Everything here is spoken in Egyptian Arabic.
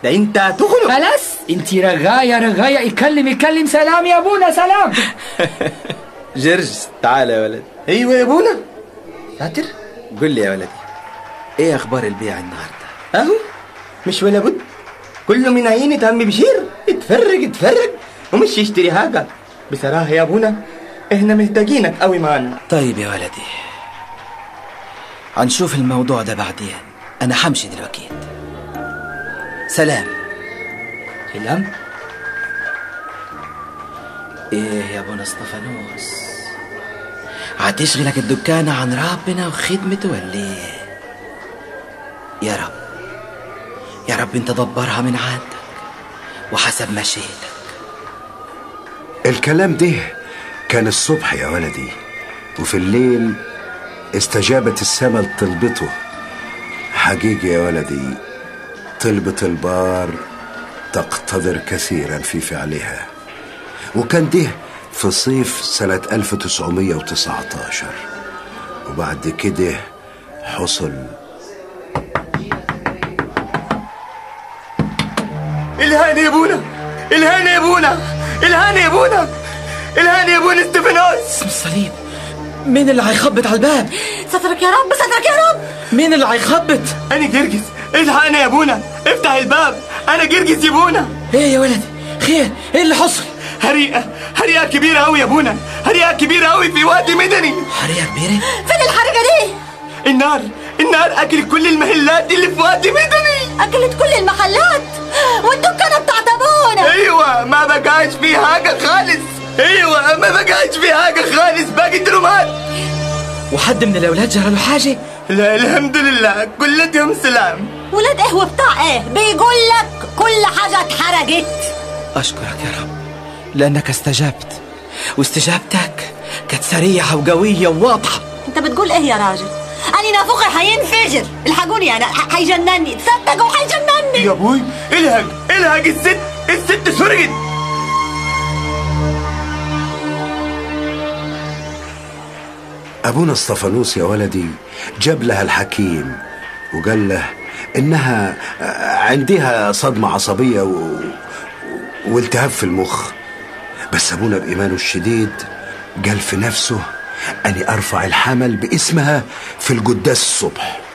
ده انت تخنق خلاص انت رغاية رغاية يكلم يكلم سلام يا ابونا سلام جرجس تعال يا ولد ايوه يا ابونا ساتر قل لي يا ولدي ايه اخبار البيع النهارده اهو مش ولا بد كله من عينة عم بشير اتفرج اتفرج ومش يشتري حاجة بصراحة يا ابونا احنا محتاجينك قوي معانا طيب يا ولدي هنشوف الموضوع ده بعدين انا همشي دلوقتي سلام سلام ايه يا ابونا اسطفانوس هتشغلك الدكانة عن ربنا وخدمته ولا ايه يا رب يا رب انت دبرها من عندك وحسب مشيئتك الكلام ده كان الصبح يا ولدي وفي الليل استجابت السماء لطلبته حقيقي يا ولدي طلبة البار تقتدر كثيرا في فعلها وكان ده في صيف سنة 1919 وبعد كده حصل الهاني يا ابونا الهاني يا ابونا الهاني يا ابونا الهاني يا ابونا استفانوس اسم الصليب مين اللي هيخبط على الباب سترك يا رب سترك يا رب مين اللي هيخبط انا جرجس الحقني يا ابونا افتح الباب انا جرجس يا ابونا ايه يا ولدي خير ايه اللي حصل حريقه حريقه كبيره قوي يا ابونا حريقه كبيره قوي في وادي مدني حريقة كبيرة فين الحركة دي النار النار اكلت كل المحلات اللي في وادي مدني أكلت كل المحلات والدكانة بتاعت أبونا ايوه ما بقاش في حاجه خالص ايوه ما بقاش في حاجه خالص باقي درومات وحد من الاولاد جرى له حاجة لا الحمد لله كلتهم سلام ولاد إيه وبتاع إيه بيقول لك كل حاجة اتحرقت اشكرك يا رب لانك استجبت واستجابتك كانت سريعة وقوية وواضحة أنت بتقول إيه يا راجل أنا نافوخي هينفجر الحقوني أنا ح- هيجنني تصدقوا هيجنني يا ابوي الهج الهج الست الست سرقت أبونا اسطفانوس يا ولدي جاب لها الحكيم وقال له إنها عندها صدمة عصبية و... والتهاب في المخ بس أبونا بإيمانه الشديد قال في نفسه أني أرفع الحمل باسمها في القداس الصبح